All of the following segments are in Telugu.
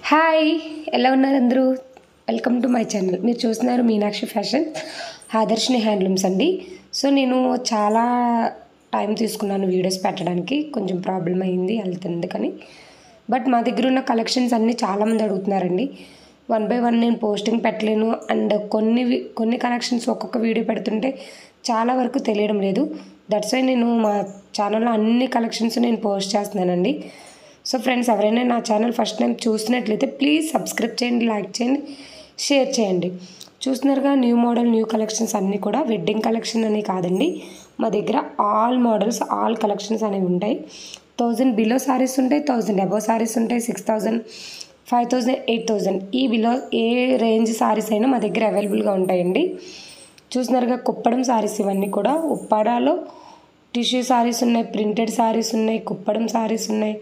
హాయ్ ఎలా ఉన్నారు అందరూ వెల్కమ్ టు మై ఛానల్ మీరు చూస్తున్నారు మీనాక్షి ఫ్యాషన్ ఆదర్శిని హ్యాండ్లూమ్స్ అండి సో నేను చాలా టైం తీసుకున్నాను వీడియోస్ పెట్టడానికి కొంచెం ప్రాబ్లం అయింది వెళ్తుంది కానీ బట్ మా దగ్గర ఉన్న కలెక్షన్స్ అన్నీ చాలామంది అడుగుతున్నారండి వన్ బై వన్ నేను పోస్టింగ్ పెట్టలేను అండ్ కొన్ని వి- కొన్ని కలెక్షన్స్ ఒక్కొక్క వీడియో పెడుతుంటే చాలా వరకు తెలియడం లేదు దట్స్ వై నేను మా ఛానల్లో అన్ని కలెక్షన్స్ నేను పోస్ట్ చేస్తున్నానండి సో ఫ్రెండ్స్ ఎవరైనా నా ఛానల్ ఫస్ట్ టైం చూసినట్లయితే ప్లీజ్ సబ్స్క్రైబ్ చేయండి లైక్ చేయండి షేర్ చేయండి చూస్తున్నారుగా న్యూ మోడల్ న్యూ కలెక్షన్స్ అన్నీ కూడా వెడ్డింగ్ కలెక్షన్ అని కాదండి మా దగ్గర ఆల్ మోడల్స్ ఆల్ కలెక్షన్స్ అనేవి ఉంటాయి థౌజండ్ బిలో సారీస్ ఉంటాయి థౌజండ్ అబవ్ సారీస్ ఉంటాయి six thousand five thousand eight thousand ఈ బిలో ఏ రేంజ్ సారీస్ అయినా మా దగ్గర అవైలబుల్గా ఉంటాయండి చూస్తున్నారుగా కుప్పడం సారీస్ ఇవన్నీ కూడా ఉప్పాడాలో టిష్యూ సారీస్ ఉన్నాయి ప్రింటెడ్ సారీస్ ఉన్నాయి కుప్పడం సారీస్ ఉన్నాయి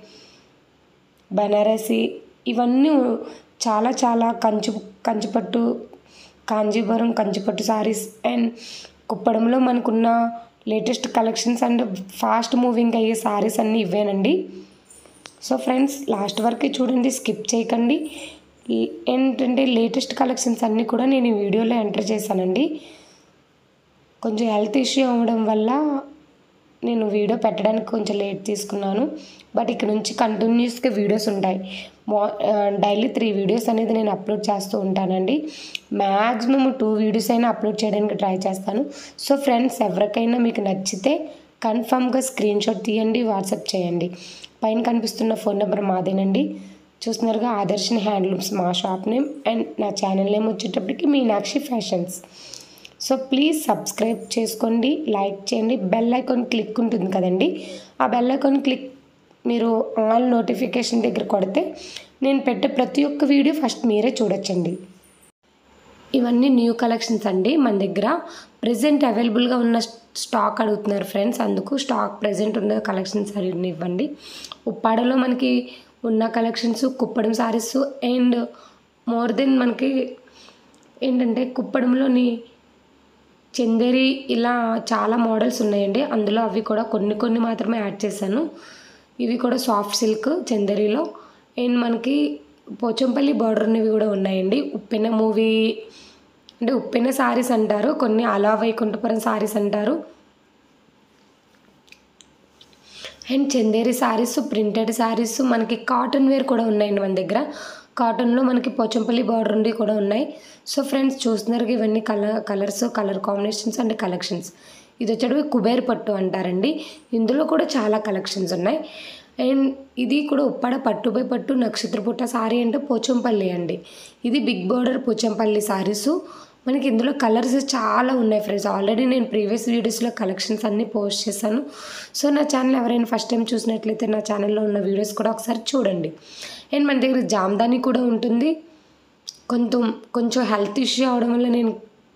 బనారసి ఇవన్నీ చాలా చాలా కంచు కంచుపట్టు కాంజీపురం కంచుపట్టు సారీస్ అండ్ కుప్పడంలో మనకున్న latest collections and fast moving అయ్యే సారీస్ అన్నీ ఇవేనండి సో ఫ్రెండ్స్ లాస్ట్ వరకు చూడండి స్కిప్ చేయకండి ఈ- ఏంటంటే లేటెస్ట్ కలెక్షన్స్ అన్నీ కూడా నేను ఈ వీడియోలో ఎంటర్ చేశానండి కొంచెం హెల్త్ ఇష్యూ అవ్వడం వల్ల నేను వీడియో పెట్టడానికి కొంచెం లేట్ తీసుకున్నాను బట్ ఇక్కడ నుంచి కంటిన్యూస్గా వీడియోస్ ఉంటాయి మా డైలీ త్రీ వీడియోస్ అనేది నేను అప్లోడ్ చేస్తూ ఉంటానండి మ్యాక్సిమం టూ వీడియోస్ అయినా అప్లోడ్ చేయడానికి ట్రై చేస్తాను సో ఫ్రెండ్స్ ఎవరికైనా మీకు నచ్చితే కన్ఫామ్గా స్క్రీన్ షాట్ తీయండి వాట్సాప్ చేయండి పైన కనిపిస్తున్న ఫోన్ నెంబర్ మాదేనండి చూస్తున్నారుగా ఆదర్శిని హ్యాండ్లూమ్స్ మా షాప్ నేమ్ అండ్ నా ఛానల్ నేమ్ వచ్చేటప్పటికి Meenakshi fashions so please subscribe చేసుకోండి లైక్ చేయండి బెల్ ఐకాన్ క్లిక్ ఉంటుంది కదండి ఆ బెల్ ఐకాన్ క్లిక్ మీరు ఆల్ నోటిఫికేషన్ దగ్గర కొడితే నేను పెట్టే ప్రతి ఒక్క వీడియో ఫస్ట్ మీరే చూడొచ్చండి ఇవన్నీ న్యూ కలెక్షన్స్ అండి మన దగ్గర ప్రజెంట్ అవైలబుల్గా ఉన్న స్టాక్ అడుగుతున్నారు ఫ్రెండ్స్ అందుకు స్టాక్ ప్రజెంట్ ఉన్న కలెక్షన్స్ అన్ని ఇవ్వండి ఉప్పాడలో మనకి ఉన్న collections Kuppadam saris and more then మనకి ఏంటంటే కుప్పడంలోని చందేరి ఇలా చాలా మోడల్స్ ఉన్నాయండి అందులో అవి కూడా కొన్ని కొన్ని మాత్రమే యాడ్ చేశాను ఇవి కూడా సాఫ్ట్ సిల్క్ చందేరిలో అండ్ మనకి పోచంపల్లి బార్డర్ అనేవి కూడా ఉన్నాయండి ఉప్పెన మూవీ అంటే ఉప్పెన సారీస్ అంటారు కొన్ని అలా వైకుంఠపురం సారీస్ అంటారు and Chanderi saris printed saris మనకి కాటన్ వేర్ కూడా ఉన్నాయండి మన దగ్గర కాటన్లో మనకి పోచంపల్లి బార్డర్ ఉండి కూడా ఉన్నాయి సో ఫ్రెండ్స్ చూస్తున్నారు ఇవన్నీ colour colours colour combinations and collections ఇది వచ్చేటప్పుడు కుబేర్ పట్టు అంటారండి ఇందులో కూడా చాలా కలెక్షన్స్ ఉన్నాయి అండ్ ఇది కూడా ఉప్పాడ పట్టు బై పట్టు నక్షత్ర పుట్ట సారీ అంటే పోచంపల్లి అండి ఇది బిగ్ బార్డర్ పోచంపల్లి సారీసు మనకి ఇందులో కలర్స్ చాలా ఉన్నాయి ఫ్రెండ్స్ ఆల్రెడీ నేను ప్రీవియస్ వీడియోస్లో కలెక్షన్స్ అన్నీ పోస్ట్ చేశాను సో నా ఛానల్ ఎవరైనా ఫస్ట్ టైం చూసినట్లయితే నా ఛానల్లో ఉన్న వీడియోస్ కూడా ఒకసారి చూడండి అండ్ మన దగ్గర జామ్దాని కూడా ఉంటుంది కొంచెం కొంచెం హెల్త్ ఇష్యూ అవడం వల్ల నేను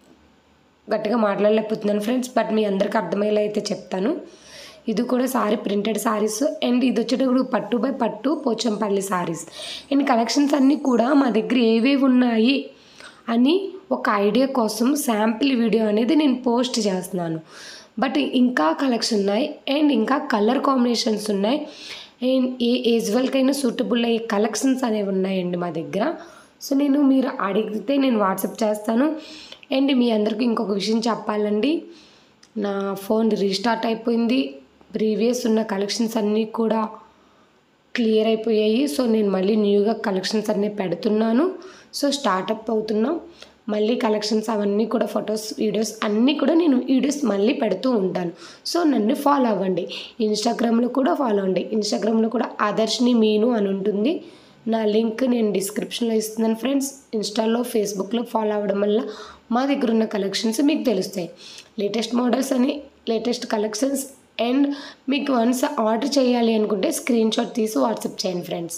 గట్టిగా మాట్లాడలేకపోతున్నాను ఫ్రెండ్స్ బట్ మీ అందరికి అర్థమయ్యేలా అయితే చెప్తాను ఇది కూడా సారీ ప్రింటెడ్ సారీస్ అండ్ ఇది వచ్చేటప్పుడు పట్టు బై పట్టు పోచంపల్లి సారీస్ అండ్ కలెక్షన్స్ అన్నీ కూడా మా దగ్గర ఏవేవి ఉన్నాయి అని ఒక ఐడియా కోసం శాంపిల్ వీడియో అనేది నేను పోస్ట్ చేస్తున్నాను బట్ ఇంకా కలెక్షన్ ఉన్నాయి అండ్ ఇంకా కలర్ కాంబినేషన్స్ ఉన్నాయి అండ్ ఏ ఏజ్ వాళ్ళకైనా సూటబుల్ అయ్యే కలెక్షన్స్ అనేవి ఉన్నాయండి మా దగ్గర సో నేను మీరు అడిగితే నేను వాట్సాప్ చేస్తాను అండ్ మీ అందరికీ ఇంకొక విషయం చెప్పాలండి నా ఫోన్ రీస్టార్ట్ అయిపోయింది ప్రీవియస్ ఉన్న కలెక్షన్స్ అన్నీ కూడా క్లియర్ అయిపోయాయి సో నేను మళ్ళీ న్యూగా కలెక్షన్స్ అన్నీ పెడుతున్నాను సో స్టార్టప్ అవుతున్నాం మళ్ళీ కలెక్షన్స్ అవన్నీ కూడా ఫొటోస్ వీడియోస్ అన్నీ కూడా నేను వీడియోస్ మళ్ళీ పెడుతూ ఉంటాను సో నన్ను ఫాలో అవ్వండి ఇన్స్టాగ్రామ్లో కూడా ఫాలో అవ్వండి ఇన్స్టాగ్రామ్లో కూడా ఆదర్శిని మీను అని ఉంటుంది నా లింక్ నేను డిస్క్రిప్షన్లో ఇస్తున్నాను ఫ్రెండ్స్ ఇన్స్టాలో ఫేస్బుక్లో ఫాలో అవ్వడం వల్ల మా దగ్గర ఉన్న కలెక్షన్స్ మీకు తెలుస్తాయి లేటెస్ట్ మోడల్స్ అని లేటెస్ట్ కలెక్షన్స్ అండ్ మీకు వన్స్ ఆర్డర్ చేయాలి అనుకుంటే స్క్రీన్ షాట్ తీసి వాట్సాప్ చేయండి ఫ్రెండ్స్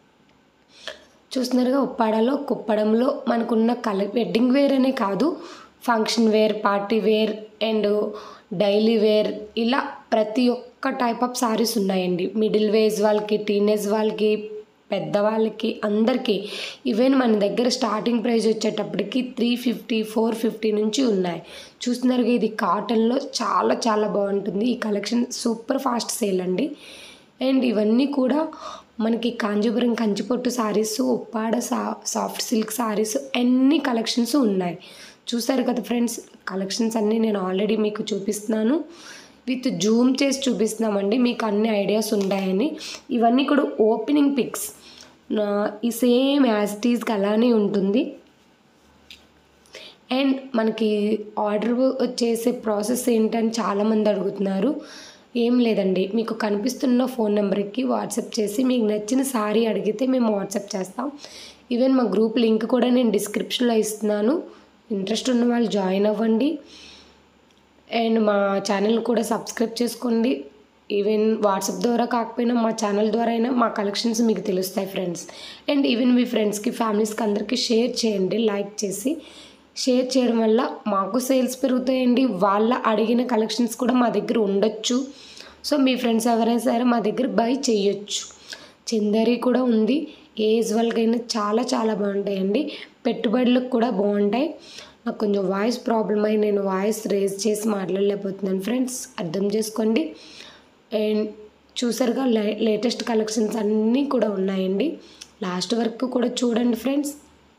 చూస్తున్నారుగా ఉప్పాడలో కుప్పడంలో మనకున్న కల వెడ్డింగ్ వేర్ అనే కాదు function wear party wear and daily wear ఇలా ప్రతి ఒక్క టైప్ ఆఫ్ సారీస్ ఉన్నాయండి మిడిల్ వేజ్ వాళ్ళకి టీనేజ్ వాళ్ళకి పెద్దవాళ్ళకి అందరికీ ఈవెన్ మన దగ్గర స్టార్టింగ్ ప్రైస్ వచ్చేటప్పటికి త్రీ ఫిఫ్టీ ఫోర్ ఫిఫ్టీ నుంచి ఉన్నాయి చూస్తున్నారుగా ఇది కాటన్లో చాలా చాలా బాగుంటుంది ఈ కలెక్షన్ సూపర్ ఫాస్ట్ సేల్ అండి అండ్ ఇవన్నీ కూడా మనకి కాంజీపురం కంచిపట్టు శారీస్ ఉప్పాడ సా సాఫ్ట్ సిల్క్ శారీస్ అన్ని కలెక్షన్స్ ఉన్నాయి చూసారు కదా ఫ్రెండ్స్ కలెక్షన్స్ అన్నీ నేను ఆల్రెడీ మీకు చూపిస్తున్నాను విత్ జూమ్ చేసి చూపిస్తున్నామండి మీకు అన్ని ఐడియాస్ ఉంటాయని ఇవన్నీ కూడా ఓపెనింగ్ పిక్స్ ఈ సేమ్ యాజ్ ఇట్ ఈస్కి అలానే ఉంటుంది అండ్ మనకి ఆర్డర్ చేసే ప్రాసెస్ ఏంటని చాలామంది అడుగుతున్నారు ఏం లేదండి మీకు కనిపిస్తున్న ఫోన్ నెంబర్కి వాట్సాప్ చేసి మీకు నచ్చిన సారీ అడిగితే మేము వాట్సాప్ చేస్తాం ఈవెన్ మా గ్రూప్ లింక్ కూడా నేను డిస్క్రిప్షన్లో ఇస్తున్నాను ఇంట్రెస్ట్ ఉన్న వాళ్ళు జాయిన్ అవ్వండి అండ్ మా ఛానల్ కూడా సబ్స్క్రైబ్ చేసుకోండి ఈవెన్ వాట్సాప్ ద్వారా కాకపోయినా మా ఛానల్ ద్వారా అయినా మా కలెక్షన్స్ మీకు తెలుస్తాయి ఫ్రెండ్స్ అండ్ ఈవెన్ మీ ఫ్రెండ్స్కి ఫ్యామిలీస్కి అందరికీ షేర్ చేయండి లైక్ చేసి షేర్ చేయడం వల్ల మాకు సేల్స్ పెరుగుతాయండి వాళ్ళ అడిగిన కలెక్షన్స్ కూడా మా దగ్గర ఉండొచ్చు సో మీ ఫ్రెండ్స్ ఎవరైనా సరే మా దగ్గర బై చేయొచ్చు చిందరి కూడా ఉంది ఏజ్ వాళ్ళకైనా చాలా చాలా బాగుంటాయండి పెట్టుబడులకు కూడా బాగుంటాయి నాకు కొంచెం వాయిస్ ప్రాబ్లం అయి నేను వాయిస్ రేజ్ చేసి మాట్లాడలేకపోతున్నాను ఫ్రెండ్స్ అర్థం చేసుకోండి అండ్ చూసారుగా లే లేటెస్ట్ కలెక్షన్స్ అన్నీ కూడా ఉన్నాయండి లాస్ట్ వరకు కూడా చూడండి ఫ్రెండ్స్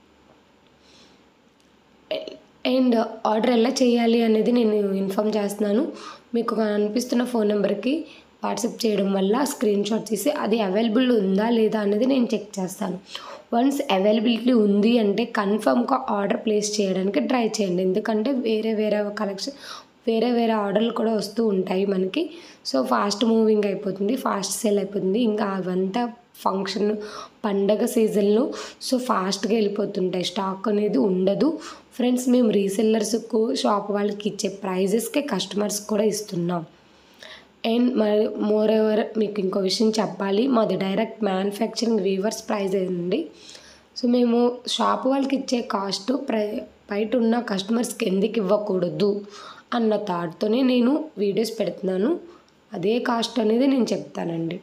అండ్ ఆర్డర్ ఎలా చేయాలి అనేది నేను ఇన్ఫామ్ చేస్తున్నాను మీకు కనిపిస్తున్న ఫోన్ నెంబర్కి వాట్సాప్ చేయడం వల్ల స్క్రీన్ షాట్ తీసి అది అవైలబుల్ ఉందా లేదా అనేది నేను చెక్ చేస్తాను వన్స్ అవైలబిలిటీ ఉంది అంటే కన్ఫర్మ్గా ఆర్డర్ ప్లేస్ చేయడానికి ట్రై చేయండి ఎందుకంటే వేరే వేరే కలెక్షన్ వేరే వేరే ఆర్డర్లు కూడా వస్తూ ఉంటాయి మనకి సో ఫాస్ట్ మూవింగ్ అయిపోతుంది ఫాస్ట్ సేల్ అయిపోతుంది ఇంకా అవంతా ఫంక్షన్ పండగ సీజన్లో సో ఫాస్ట్గా వెళ్ళిపోతుంటాయి స్టాక్ అనేది ఉండదు ఫ్రెండ్స్ మేము రీసెల్లర్స్కు షాప్ వాళ్ళకి ఇచ్చే ప్రైజెస్కే కస్టమర్స్ కూడా ఇస్తున్నాం అండ్ మరి మోర్ ఎవర్ మీకు ఇంకో విషయం చెప్పాలి మాది డైరెక్ట్ మ్యానుఫ్యాక్చరింగ్ వీవర్స్ ప్రైస్ అండి సో మేము షాప్ వాళ్ళకి ఇచ్చే కాస్ట్ ప్రై బయట ఉన్న కస్టమర్స్కి ఎందుకు ఇవ్వకూడదు అన్న థాట్తోనే నేను వీడియోస్ పెడుతున్నాను అదే కాస్ట్ అనేది నేను చెప్తానండి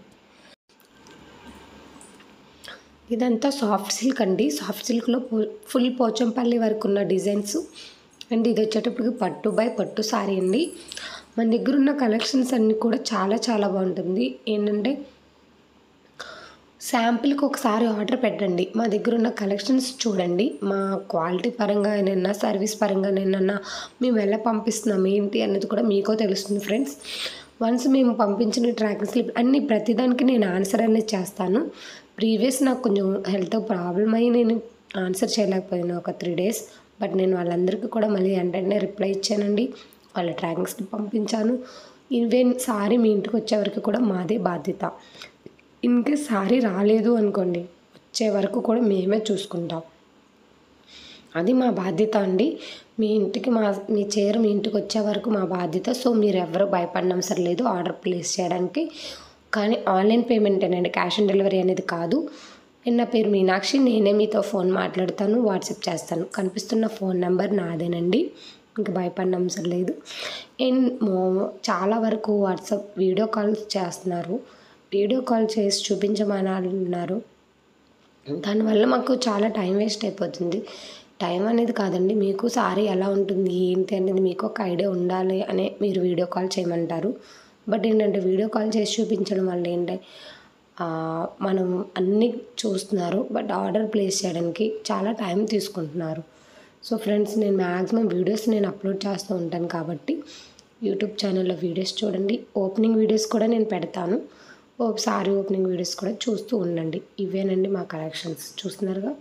ఇదంతా సాఫ్ట్ సిల్క్ అండి సాఫ్ట్ సిల్క్లో ఫుల్ పోచంపల్లి వరకు ఉన్న డిజైన్స్ అండ్ ఇది వచ్చేటప్పటికి పట్టు బై పట్టు సారీ అండి మన దగ్గర ఉన్న కలెక్షన్స్ అన్నీ కూడా చాలా చాలా బాగుంటుంది ఏంటంటే శాంపిల్కి ఒకసారి ఆర్డర్ పెట్టండి మా దగ్గర ఉన్న కలెక్షన్స్ చూడండి మా క్వాలిటీ పరంగా అయినా సర్వీస్ పరంగా అయినా మేము ఎలా పంపిస్తున్నాం ఏంటి అనేది కూడా మీకో తెలుస్తుంది ఫ్రెండ్స్ వన్స్ మేము పంపించిన ట్రాకింగ్ స్లిప్ అన్ని ప్రతిదానికి నేను ఆన్సర్ అనేది చేస్తాను ప్రీవియస్ నాకు కొంచెం హెల్త్ ప్రాబ్లం అయ్యి నేను ఆన్సర్ చేయలేకపోయాను ఒక త్రీ డేస్ బట్ నేను వాళ్ళందరికీ కూడా మళ్ళీ వెంటనే రిప్లై ఇచ్చానండి వాళ్ళ ట్రాకింగ్ స్లిప్ పంపించాను ఈవెన్ సారీ మీ ఇంటికి వచ్చే వరకు కూడా మాదే బాధ్యత ఇన్కేస్ సారీ రాలేదు అనుకోండి వచ్చే వరకు కూడా మేమే చూసుకుంటాం అది మా బాధ్యత అండి మీ ఇంటికి మా మీ చీర మీ ఇంటికి వచ్చే వరకు మా బాధ్యత సో మీరు ఎవరు భయపడనవసరం లేదు ఆర్డర్ ప్లేస్ చేయడానికి కానీ ఆన్లైన్ పేమెంటేనండి క్యాష్ ఆన్ డెలివరీ అనేది కాదు నేను నా పేరు మీనాక్షి నేనే మీతో ఫోన్ మాట్లాడతాను వాట్సాప్ చేస్తాను కనిపిస్తున్న ఫోన్ నెంబర్ నాదేనండి ఇంకా భయపడిన అవసరం లేదు అండ్ మో- చాలా వరకు వాట్సాప్ వీడియో కాల్స్ చేస్తున్నారు వీడియో కాల్ చేసి చూపించమని అన్నారు దానివల్ల మాకు చాలా టైం వేస్ట్ అయిపోతుంది టైం అనేది కాదండి మీకు సారీ ఎలా ఉంటుంది ఏంటి అనేది మీకు ఒక ఐడియా ఉండాలి అనే మీరు వీడియో కాల్ చేయమంటారు బట్ ఏంటంటే వీడియో కాల్ చేసి చూపించడం వల్ల ఏంటంటే ఆ, మనం అన్నీ చూస్తున్నారు బట్ ఆర్డర్ ప్లేస్ చేయడానికి చాలా టైం తీసుకుంటున్నారు సో ఫ్రెండ్స్ నేను మ్యాక్సిమం వీడియోస్ నేను అప్లోడ్ చేస్తూ ఉంటాను కాబట్టి యూట్యూబ్ ఛానల్లో వీడియోస్ చూడండి ఓపెనింగ్ వీడియోస్ కూడా నేను పెడతాను ఒకసారి ఓపెనింగ్ వీడియోస్ కూడా చూస్తూ ఉండండి ఇవేనండి మా కలెక్షన్స్ చూస్తున్నారుగా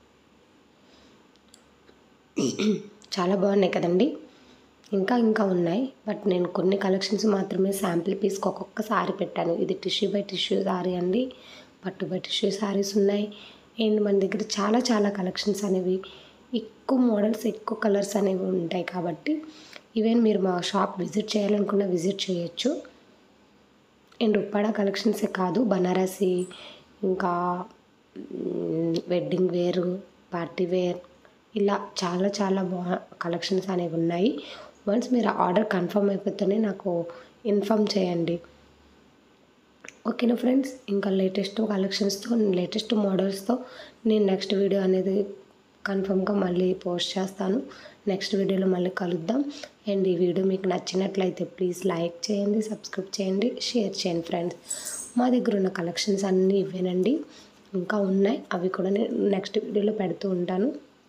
చాలా బాగున్నాయి కదండి ఇంకా ఇంకా ఉన్నాయి బట్ నేను కొన్ని కలెక్షన్స్ మాత్రమే శాంపిల్ పీస్కి ఒక్కొక్క సారీ పెట్టాను ఇది టిష్యూ బై టిష్యూ సారీ అండి పట్టు బై టిష్యూ సారీస్ ఉన్నాయి అండ్ మన దగ్గర చాలా చాలా కలెక్షన్స్ అనేవి ఎక్కువ మోడల్స్ ఎక్కువ కలర్స్ అనేవి ఉంటాయి కాబట్టి ఈవెన్ మీరు మా షాప్ విజిట్ చేయాలనుకున్న విజిట్ చేయొచ్చు అండ్ ఉప్పాడ కలెక్షన్సే కాదు బనారసి ఇంకా మ్, వెడ్డింగ్ వేర్ పార్టీ వేర్ ఇలా చాలా చాలా బా కలెక్షన్స్ అనేవి ఉన్నాయి వన్స్ మీరు ఆర్డర్ కన్ఫర్మ్ అయిపోతేనే నాకు ఇన్ఫామ్ చేయండి ఓకేనా ఫ్రెండ్స్ ఇంకా లేటెస్ట్ కలెక్షన్స్తో లేటెస్ట్ మోడల్స్తో నేను నెక్స్ట్ వీడియో అనేది కన్ఫర్మ్గా మళ్ళీ పోస్ట్ చేస్తాను నెక్స్ట్ వీడియోలో మళ్ళీ కలుద్దాం అండ్ ఈ వీడియో మీకు నచ్చినట్లయితే ప్లీజ్ లైక్ చేయండి సబ్స్క్రైబ్ చేయండి షేర్ చేయండి ఫ్రెండ్స్ మా దగ్గర ఉన్న కలెక్షన్స్ అన్నీ ఇవేనండి ఇంకా ఉన్నాయి అవి కూడా నేను నెక్స్ట్ వీడియోలో పెడుతూ ఉంటాను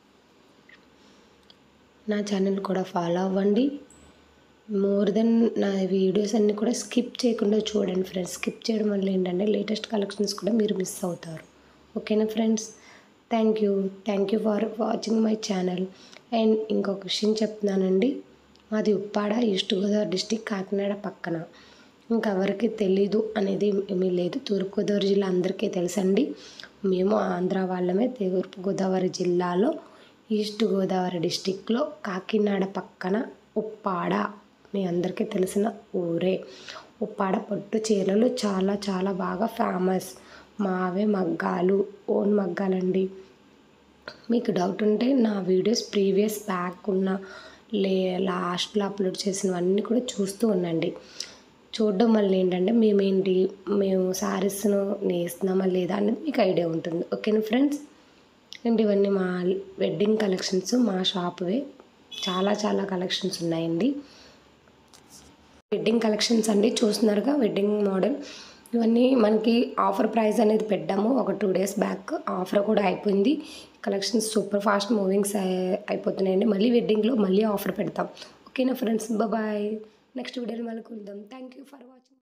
నా ఛానల్ కూడా ఫాలో అవ్వండి మోర్ దెన్ నా వీడియోస్ అన్నీ కూడా స్కిప్ చేయకుండా చూడండి ఫ్రెండ్స్ స్కిప్ చేయడం వల్ల ఏంటంటే లేటెస్ట్ కలెక్షన్స్ కూడా మీరు మిస్ అవుతారు ఓకేనా friends thank you thank you for watching my channel and ఇంకొక విషయం చెప్తున్నానండి మాది ఉప్పాడ ఈస్ట్ గోదావరి డిస్టిక్ కాకినాడ పక్కన ఇంకెవరికి తెలీదు అనేది ఏమీ లేదు తూర్పుగోదావరి జిల్లా అందరికీ తెలుసండి మేము ఆంధ్ర వాళ్ళమే తూర్పుగోదావరి జిల్లాలో ఈస్ట్ గోదావరి డిస్టిక్లో కాకినాడ పక్కన ఉప్పాడ మీ అందరికీ తెలిసిన ఊరే ఉప్పాడ పట్టు చీరలు చాలా చాలా బాగా ఫేమస్ మావే మగ్గాలు ఓన్ మగ్గాలండి మీకు డౌట్ ఉంటే నా వీడియోస్ ప్రీవియస్ బ్యాక్ ఉన్న లే లాస్ట్లో అప్లోడ్ చేసినవన్నీ కూడా చూస్తూ ఉండండి చూడడం వల్ల ఏంటంటే మేమేంటి మేము శారీస్ను నేస్తున్నామా లేదా అనేది మీకు ఐడియా ఉంటుంది ఓకేనా ఫ్రెండ్స్ అండ్ ఇవన్నీ మా వెడ్డింగ్ కలెక్షన్స్ మా షాప్వే చాలా చాలా కలెక్షన్స్ ఉన్నాయండి వెడ్డింగ్ కలెక్షన్స్ అండి చూస్తున్నారుగా వెడ్డింగ్ మోడల్ ఇవన్నీ మనకి ఆఫర్ ప్రైస్ అనేది పెట్టాము ఒక టూ డేస్ బ్యాక్ ఆఫర్ కూడా అయిపోయింది కలెక్షన్స్ సూపర్ ఫాస్ట్ మూవింగ్స్ అయిపోతున్నాయండి మళ్ళీ వెడ్డింగ్లో మళ్ళీ ఆఫర్ పెడతాం ఓకేనా ఫ్రెండ్స్ బాయ్ నెక్స్ట్ వీడియోలో మళ్ళీ కలుద్దాం థ్యాంక్ యూ ఫర్ వాచింగ్